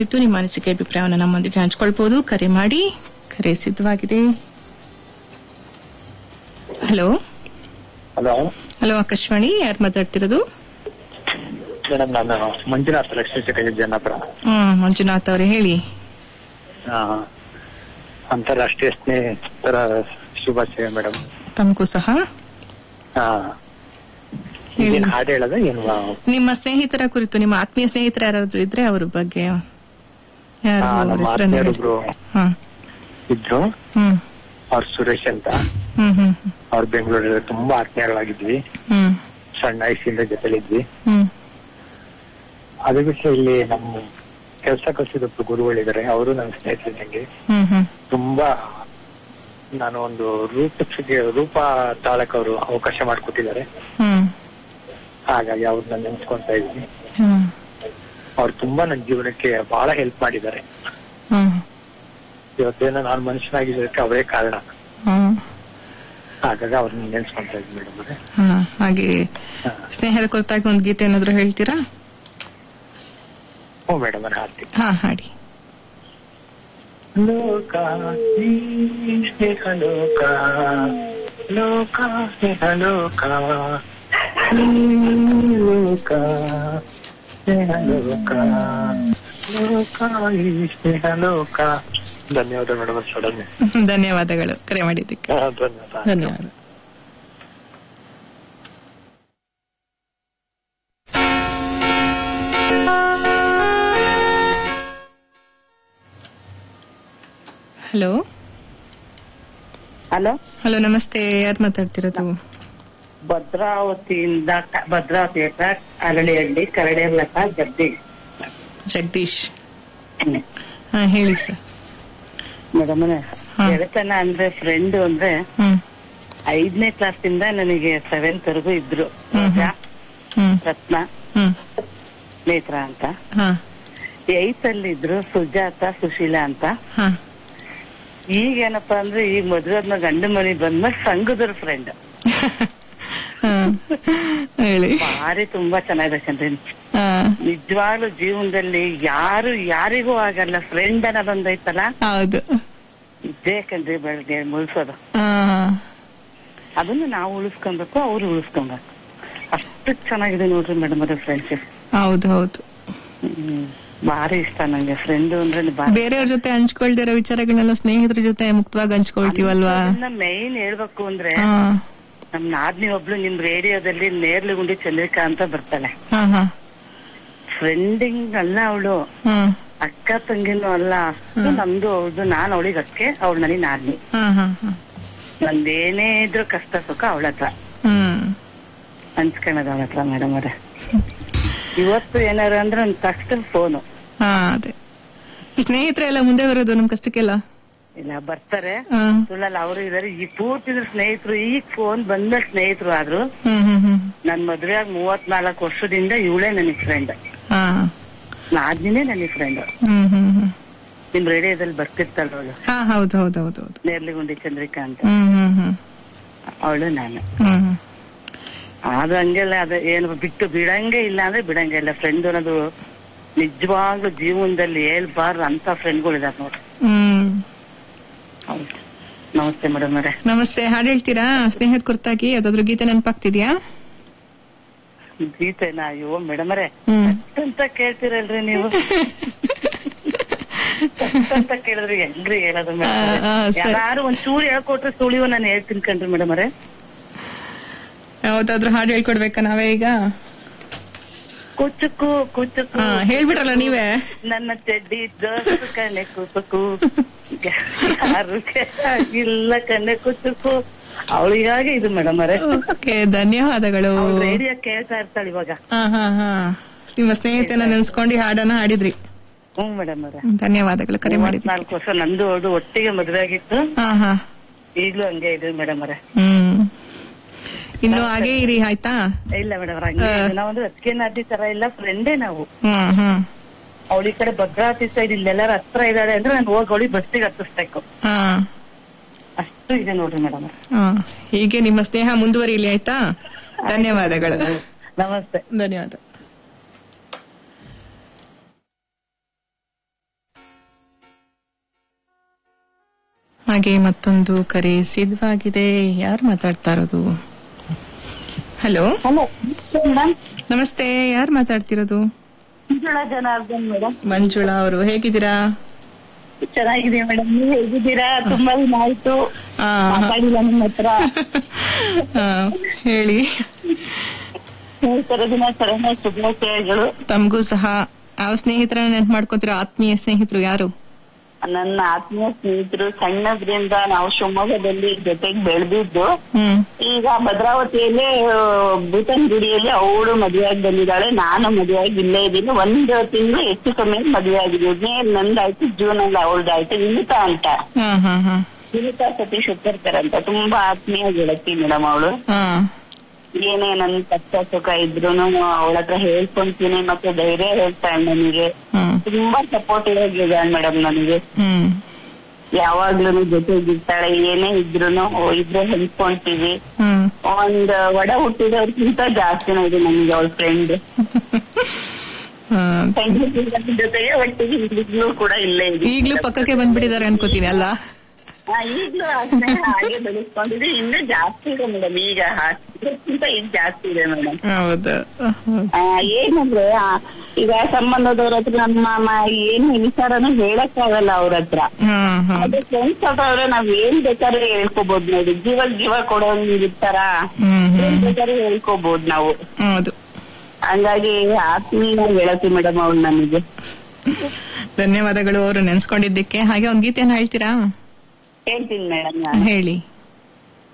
ಇದ್ದು ನಿಮ್ಮ ಅನಿಸಿಕೆ ಅಭಿಪ್ರಾಯವನ್ನು ನಮ್ಮೊಂದಿಗೆ ಹಂಚ್ಕೊಳ್ಬಹುದು ಕರೆ ಮಾಡಿ ಕರೆ ಸಿದ್ಧವಾಗಿದೆ ಹಲೋ ಹಲೋ ಹಲೋ ಆಕಾಶವಾಣಿ ಯಾರು ಮಾತಾಡ್ತಿರೋದು ಮೇಡಮ್ ನಾನು ಮಂಜುನಾಥ್ ಲಕ್ಷ್ಮೀ ಸಿಟಿ ಜನ್ನಾಪುರ ಹ್ಮ್ ಮಂಜುನಾಥ್ ಅವರೇ ಹೇಳಿ ಆ, ಅಂತಾರಾಷ್ಟ್ರೀಯ ಸ್ನೇಹಿತರ ಶುಭಾಶಯ ಮೇಡಮ್ ತಮಗೂ ಸಹ ಹೇಳಿ. ಏನ್ ಹಾಡು ಹೇಳೋದ ಏನು ನಿಮ್ಮ ಸ್ನೇಹಿತರ ಕುರಿತು ನಿಮ್ಮ ಆತ್ಮೀಯ ಸ್ನೇಹಿತರು ಯಾರಾದ್ರೂ ಇದ್ರೆ ಅವ್ರ ಬಗ್ಗೆ ಯಾರು ಆ, ಅವ್ರ ನಮ್ಮ ಹೆಸರನ್ನ ಹೇಳಿ. ಆತ್ಮೀಯರೊಬ್ರು ಹಾ ಇದ್ರು ಹ್ಮ್ ಅವ್ರ ಸುರೇಶ್ ಅಂತ ಹ್ಮ್ ಹ್ಮ್ ಅವ್ರ ಬೆಂಗಳೂರಲ್ಲಿ ತುಂಬಾ ಆತ್ಮೀಯರಾಗಿದ್ವಿ ಹ್ಮ್ ಸಣ್ಣ ವಯಸ್ಸಿಂದ ಜೊತೆಲಿದ್ವಿ ಹ್ಮ್ ಅದು ಬಿಟ್ಟು ಇಲ್ಲಿ ನಮ್ಮ ಕೆಲಸ ಕಲಿಸಿದೊಬ್ರು ಗುರುಗಳಿದ್ದಾರೆ ಅವರು ನನ್ನ ಸ್ನೇಹಿತರಿದ್ದಂಗೆ ಹ್ಮ್ ಹ್ಮ್ ತುಂಬಾ ನಾನು ಒಂದು ರೂಪಕ್ಕೆ ರೂಪ ತಾಳಕ್ ಅವರು ಅವಕಾಶ ಮಾಡಿಕೊಟ್ಟಿದ್ದಾರೆ ಹ್ಮ್ ಹಾಗಾಗಿ ಅವ್ರನ್ನ ನೆನ್ಸ್ಕೊಂತ ಇದ್ದೀನಿ ಹ್ಮ್ ಅವ್ರು ತುಂಬಾ ನನ್ನ ಜೀವನಕ್ಕೆ ಬಹಳ ಹೆಲ್ಪ್ ಮಾಡಿದ್ದಾರೆ ಹ್ಮ್ ಇವತ್ತೇನೋ ನಾನು ಮನುಷ್ಯನಾಗಿದ್ದಕ್ಕೆ ಅವರೇ ಕಾರಣ ಹ್ಮ್ ಹಾಗಾಗಿ ಅವ್ರನ್ನ ನೆನ್ಸ್ಕೊಂತ ಇದ್ದೀನಿ ಮೇಡಮ್ ಅವರೇ ಹಾ, ಹಾಗೆ ಸ್ನೇಹದ ಕುರಿತಾಗಿ ಒಂದು ಗೀತೆ ಏನಾದ್ರು ಹೇಳ್ತೀರಾ ಹ್ಞೂ ಮೇಡಮ್ ಅವರೇ ಹಾಡ್ತೀನಿ ಹಾ ಹಾಡಿ ಲೋಕ ಈ ಸ್ನೇಹ ಲೋಕ ಲೋಕ ಸ್ನೇಹ ಲೋಕ ಈ ಲೋಕ ಸ್ನೇಹ ಲೋಕ ಲೋಕ ಈ ಸ್ನೇಹ ಲೋಕ ಧನ್ಯವಾದ ಮೇಡಮ್ ಸಡನ್ ಧನ್ಯವಾದಗಳು ಕರೆ ಮಾಡಿದ್ದಕ್ಕೆ ಧನ್ಯವಾದ ಧನ್ಯವಾದ ಹಲೋ ಹಲೋ ಹಲೋ ನಮಸ್ತೆ ಯಾರು ಮಾತಾಡ್ತಿರೋದು ಭದ್ರಾವತಿಯಿಂದ ಕ- ಭದ್ರಾವತಿ ಹತ್ರ ಅರಳಿಹಳ್ಳಿ ಕರಡಿಯಲ್ಲಕ ಜಗದೀಶ್ ಜಗದೀಶ್ ಹಾ ಹೇಳಿ ಸರ್ ಮೇಡಮ್ ಹಾ. ಗೆಳೆತನ ಅಂದ್ರೆ ಫ್ರೆಂಡ್ ಅಂದ್ರೆ ಹ್ಮ್ ಐದನೇ ಕ್ಲಾಸ್ ಇಂದ ನನಗೆ ಸೆವೆಂತ್ ವರೆಗೂ ಇದ್ರು ಹ್ಮ್. ರೋಜಾ, ಹ್ಮ್ ರತ್ನ ಹ್ಮ್ ನೇತ್ರ ಅಂತ ಹಾ ಏತ್ ಅಲ್ಲಿ ಇದ್ರು ಸುಜಾತ ಸುಶೀಲಾ ಅಂತ ಹಾ ಈಗ ಏನಪ್ಪಾ ಅಂದ್ರೆ ಈಗ ಮದ್ವೆ ಆದ್ಮೇಲೆ ಗಂಡ ಮನೆ ಬಂದ್ಮೇಲೆ ಸಂಘದವ್ರ ಫ್ರೆಂಡ್ ಹಾ ಹೇಳಿ ಭಾರಿ ತುಂಬಾ ಚೆನ್ನಾಗಿದೆ ಕಣ್ರಿ ಹಾ ನಿಜವಾಗ್ಲೂ ಜೀವನದಲ್ಲಿ ಯಾರು ಯಾರಿಗೂ ಆಗಲ್ಲ ಫ್ರೆಂಡ್ ಅನ್ನೋದೊಂದೈತಲ್ಲ ಹೌದು ಇದೇ ಕಣ್ರಿ ಬೆಳಗ್ಗೆ ಮುಳ್ಸೋದು ಹಾ ಅದನ್ನ ನಾವು ಉಳಿಸ್ಕೊಬೇಕು ಅವ್ರು ಉಳಿಸ್ಕೊಬೇಕು ಅಷ್ಟು ಚೆನ್ನಾಗಿದೆ ನೋಡ್ರಿ ಮೇಡಮ್ ಅದ್ರ ಫ್ರೆಂಡ್ಶಿಪ್ ಹೌದು ಹೌದು ಭಾರಿ ಇಷ್ಟ ನಂಗೆ ಫ್ರೆಂಡ್ ಅಂದ್ರೆ ಭಾರಿ ಬೇರೆಯವ್ರ ಜೊತೆ ಹಂಚ್ಕೊಳ್ದಿರೋ ವಿಚಾರಗಳನ್ನೆಲ್ಲ ಸ್ನೇಹಿತರ ಜೊತೆ ಮುಕ್ತವಾಗಿ ಹಂಚ್ಕೊಳ್ತೀವಲ್ವಾ ಮೈನ್ ಹೇಳ್ಬೇಕು ಅಂದ್ರೆ ಹಾ ನಮ್ ನಾದ್ನಿ ಒಬ್ಳು ನಿಮ್ ರೇಡಿಯೋದಲ್ಲಿ ನೇರ್ಲುಗುಂಡಿ ಚಂದ್ರಿಕಾ ಅಂತ ಬರ್ತಾಳೆ ಹಾ ಹಾ ಫ್ರೆಂಡಿಂಗ್ ಅಲ್ಲ ಅವಳು ಹಾ ಅಕ್ಕ ತಂಗಿನೂ ಅಲ್ಲ ಅಷ್ಟು ನಮ್ದು ಅವಳ್ದು ನಾನ್ ಅವಳಿಗೆ ಅಕ್ಕೆ ಅವಳು ನನಗೆ ನಾದ್ನಿ ಹಾ ಹಾ ಹಾ ನಂದೇನೇ ಇದ್ರು ಕಷ್ಟ ಸುಖ ಅವಳ ಹತ್ರ ಹ್ಮ್ ಹಂಚ್ಕೊಳ್ಳೋದು ಅವಳ ಹತ್ರ ಮೇಡಮ್ ಅವ್ರೆ ಇವತ್ತು ಏನಾರು ಅಂದ್ರೆ ಒಂದ್ ತಕ್ಷಣ ಫೋನು ಹಾ ಅದೇ ಸ್ನೇಹಿತರೆಲ್ಲ ಮುಂದೆ ಬರೋದು ನಮ್ ಕಷ್ಟಕ್ಕೆಲ್ಲ ಇಲ್ಲ ಬರ್ತಾರೆ ಹಾ ಸುಳ್ಳಲ್ಲ ಅವರು ಇದಾರೆ ಈ ಪೂರ್ತಿದ್ರು ಸ್ನೇಹಿತರು ಈಗ ಫೋನ್ ಬಂದ ಸ್ನೇಹಿತರು ಆದ್ರು ಹ್ಮ್ ಹ್ಮ್ ಹ್ಮ್ ನನ್ ಮದ್ವೆ ಆಗಿ ಮೂವತ್ನಾಲ್ಕು ವರ್ಷದಿಂದ ಇವಳೇ ನನಗ್ ಫ್ರೆಂಡ್ ಹಾ ನಾದಿನೇ ನನಗ್ ಫ್ರೆಂಡ್ ಹ್ಮ್ ಹ್ಮ್ ಹ್ಮ್ ನಿಮ್ ರೇಡಿಯೋದಲ್ಲಿ ಬರ್ತಿರ್ತಾಳ ಅವಳು ಹಾ ಹೌದು ಹೌದು ಹೌದು ಹೌದು ನೇರ್ಲಿಗುಂಡಿ ಚಂದ್ರಿಕಾ ಅಂತ ಹ್ಮ್ ಹ್ಮ್ ಹ್ಮ್ ಅವಳು ನಾನು ಹ್ಮ್ ಅದು ಹಂಗೆಲ್ಲ ಅದ ಏನು ಬಿಟ್ಟು ಬಿಡಂಗೆ ಇಲ್ಲ ಅಂದ್ರೆ ಬಿಡಂಗೆ ಇಲ್ಲ ಫ್ರೆಂಡ್ ಅನ್ನೋದು ನಿಜವಾಗ್ಲೂ ಜೀವನದಲ್ಲಿ ಹೇಳ್ಬಾರ್ದು ಅಂತ ಫ್ರೆಂಡ್ಗಳಿದಾರೆ ನೋಡ್ರಿ ಹ್ಮ್ ಹೌದು ನಮಸ್ತೆ ಮೇಡಮ್ ಅವರೇ ನಮಸ್ತೆ ಹಾಡು ಹೇಳ್ತೀರಾ ಸ್ನೇಹದ ಕುರಿತಾಗಿ ಯಾವ್ದಾದ್ರು ಗೀತೆ ನೆನಪಾಗ್ತಿದ್ಯಾ ಗೀತೆನಾ ಅಯ್ಯೋ ಮೇಡಮ್ ಅವರೇ ಹ್ಮ್ ಅಂತ ಕೇಳ್ತೀರಲ್ರಿ ನೀವು ಅಂತ ಕೇಳಿದ್ರೆ ಹೆಂಗ್ರಿ ಹೇಳೋದು ಆ, ಆ, ಸರಿ. ಯಾರು ಒಂದ್ ಚೂರು ಹೇಳ್ಕೊಟ್ರೆ ಸುಳಿವು ನಾನು ಹೇಳ್ತೀನಿ ಕಣ್ರಿ ಮೇಡಮ್ ಅವರೇ ಯಾವ್ದಾದ್ರು ಹಾಡು ಹೇಳ್ಕೊಡ್ಬೇಕಾ ನಾವೇ ಈಗ ಕುಚುಕು ಕುಚುಕು ಹಾ ಹೇಳ್ಬಿಟ್ರಲ್ಲ ನೀವೇ ನನ್ನ ಚೆಡ್ಡಿ ದೋಸ್ತು ಕಣ್ಣೆ ಕುಚುಕು ಯಾರು ಇಲ್ಲ ಕಣ್ಣೆ ಕುಚುಕು ಅವಳಿಗಾಗಿ ಇದು ಮೇಡಮ್ ಅವರೇ ಓಕೆ ಧನ್ಯವಾದಗಳು ಅವ್ಳು ರೇಡಿಯೋ ಕೇಳ್ತಾ ಇರ್ತಾಳೆ ಇವಾಗ ಹಾ ಹಾ ಹಾ ನಿಮ್ಮ ಸ್ನೇಹಿತನ ನೆನ್ಸ್ಕೊಂಡು ಈ ಹಾಡನ್ನ ಹಾಡಿದ್ರಿ ಹ್ಮ್ ಮೇಡಮ್ ಅವರೇ ಧನ್ಯವಾದಗಳು ಕರೆ ಮಾಡಿದ್ರಿ ನಾಲ್ಕು ವರ್ಷ ನಂದು ಅವಳು ಒಟ್ಟಿಗೆ ಮದ್ವೆ ಆಗಿತ್ತು ಹಾ ಹಾ ಈಗ್ಲೂ ಹಂಗೆ ಇದೆ ಮೇಡಮ್ ಅವರೇ ಹ್ಮ್ ಇನ್ನು ಹಾಗೆ ಇರಿ ಆಯ್ತಾ ಇಲ್ಲ ಮೇಡಮ್ ಹಂಗೆ ಇದೆ. ನಾವೊಂದು ಅದಕ್ಕೆ ನಾದಿ ತರ ಇಲ್ಲ ಫ್ರೆಂಡೇ ನಾವು ಹ್ಮ್ ಹ್ಮ್ ಅವಳ ಈ ಕಡೆ ಭದ್ರಾವತಿ ಸೈಡ್ ಇಲ್ಲೆಲ್ಲಾರು ಹತ್ರ ಇದ್ದಾಳೆ ಅಂದ್ರೆ ನಾನು ಹೋಗಿ ಅವಳಿಗೆ ಬಸ್ಸಿಗೆ ಹತ್ತಿಸ್ಬೇಕು ಹಾ ಅಷ್ಟು ಇದೆ ನೋಡ್ರಿ ಮೇಡಮ್ ಹಾ ಹೀಗೆ ನಿಮ್ಮ ಸ್ನೇಹ ಮುಂದುವರಿಲಿ ಆಯ್ತಾ ಧನ್ಯವಾದಗಳು ನಮಸ್ತೆ ಧನ್ಯವಾದ ಹಾಗೆ ಮತ್ತೊಂದು ಕರೆ ಸಿದ್ಧವಾಗಿದೆ ಯಾರು ಮಾತಾಡ್ತಾ ಇರೋದು ಹಲೋ ಹಲೋ ಮೇಡಮ್ ನಮಸ್ತೆ ಯಾರು ಮಾತಾಡ್ತಿರೋದು ಮಂಜುಳಾ ಜನಾರ್ದನ್ ಮೇಡಮ್ ಮಂಜುಳಾ ಅವರು ಹೇಗಿದ್ದೀರಾ ಚೆನ್ನಾಗಿದೆ ಮೇಡಮ್ ನೀವು ಹೇಗಿದ್ದೀರಾ ತುಂಬಾ ದಿನ ಆಯ್ತು ಆ, ಮಾತಾಡಿಲ್ಲ ನಿಮ್ಮ ಹತ್ರ ಆ, ಹೇಳಿ ಸ್ನೇಹಿತರ ದಿನಾಚರಣೆ ಶುಭಾಶಯಗಳು ತಮಗೂ ಸಹ ಯಾವ ಸ್ನೇಹಿತರ ನೆನ್ಪು ಮಾಡ್ಕೋತೀರಾ ಆತ್ಮೀಯ ಸ್ನೇಹಿತರು ಯಾರು ನನ್ನ ಆತ್ಮೀಯ ಸ್ನೇಹಿತರು ಸಣ್ಣದ್ರಿಂದ ನಾವು ಶಿವಮೊಗ್ಗದಲ್ಲಿ ಜೊತೆಗೆ ಬೆಳೆದಿದ್ದು ಹ್ಮ್ ಈಗ ಭದ್ರಾವತಿಯಲ್ಲೇ ಭೂತನ್ ಗುಡಿಯಲ್ಲಿ ಅವಳು ಮದುವೆಯಾಗಿ ಬಂದಿದ್ದಾಳೆ ನಾನು ಮದುವೆಯಾಗಿ ಇಲ್ಲೇ ಇದ್ದೀನಿ ಒಂದು ತಿಂಗಳು ಹೆಚ್ಚು ಕಮ್ಮಿ ಮದುವೆ ಆಗಿದೆ ಮೇ ನಂದಾಯ್ತು ಜೂನ್ ಅಲ್ಲಿ ಅವಳದಾಯ್ತು ವಿನಿತಾ ಅಂತ ಹಾ ಹಾ ಹಾ ವಿನಿತಾ ಸತೀಶ್ ಉತ್ತರ್ಕರ್ ಅಂತ ತುಂಬಾ ಆತ್ಮೀಯ ಗೆಳತಿ ಮೇಡಮ್ ಅವಳು ಹಾ ಏನೇ ನನ್ ಕಷ್ಟ ಸುಖ ಇದ್ರೂನು ಅವಳ ಹತ್ರ ಹೇಳ್ಕೊಂತೀನಿ ಮತ್ತೆ ಧೈರ್ಯ ಹೇಳ್ತಾಳೆ ನನಗೆ ಹ್ಮ್ ತುಂಬಾ ಸಪೋರ್ಟಿವ್ ಆಗಿದ್ದಾಳೆ ಮೇಡಮ್ ನನಗೆ ಹ್ಮ್ ಯಾವಾಗ್ಲೂ ಜೊತೆಗಿರ್ತಾಳೆ ಏನೇ ಇದ್ರೂನು ಇಬ್ರು ಹಂಚ್ಕೊಂತೀವಿ ಹ್ಮ್ ಒಂದ್ ಒಡ ಹುಟ್ಟಿದವ್ರಿಗಿಂತ ಜಾಸ್ತಿನೇ ಇದೆ ನನಗೆ ಅವಳ ಫ್ರೆಂಡ್ ಹಾ. ಜೊತೆಗೆ ಒಟ್ಟಿಗೆ ಈಗ್ಲೂ ಕೂಡ ಇಲ್ಲೇ ಇದೆ ಈಗ್ಲೂ ಪಕ್ಕಕ್ಕೆ ಬಂದ್ಬಿಟ್ಟಿದ್ದಾರೆ ಅನ್ಕೋತೀನಿ ಅಲ್ಲ ಆ, ಈಗ್ಲೂ ಆ ಸ್ನೇಹ ಹಾಗೆ ಬೆಳೆಸ್ಕೊಂಡಿದೆ ಇನ್ನೂ ಜಾಸ್ತಿ ಇದೆ ಮೇಡಮ್ ಈಗ ಇದಕ್ಕಿಂತ ಈಗ ಜಾಸ್ತಿ ಇದೆ ಮೇಡಮ್ ಹೌದು ಏನಂದ್ರೆ ಆ, ಈಗ ಸಂಬಂಧದವ್ರ ಹತ್ರ ನಮ್ಮ ಮ- ಏನು ವಿಚಾರನೂ ಹೇಳಕ್ ಆಗಲ್ಲ ಅವ್ರ ಹತ್ರ ಹಾ ಹಾ ಅದೇ ಫ್ರೆಂಡ್ಸ್ ಹತ್ರ ನಾವ್ ಏನ್ ಬೇಕಾದ್ರೆ ಹೇಳ್ಕೊಬಹುದು ನೋಡಿ ಜೀವ ಜೀವ ಕೊಡೋಂಗ್ ಇರ್ತಾರ ಹ್ಮ್ ಏನ್ ಹ್ಮ್ ಬೇಕಾದ್ರೆ ಹೇಳ್ಕೊಬಹುದು ನಾವು ಹೌದು ಹಂಗಾಗಿ ಆತ್ಮೀಯ ಗೆಳತಿ ಮೇಡಮ್ ಅವ್ಳು ನಮಗೆ ಧನ್ಯವಾದಗಳು ಅವರು ನೆನ್ಸ್ಕೊಂಡಿದ್ದಕ್ಕೆ ಹಾಗೆ ಒಂದ್ ಗೀತೆಯನ್ನು ಹೇಳ್ತೀರಾ ಹೇಳ್ತೀನಿ ಮೇಡಮ್ ನಾನು ಹೇಳಿ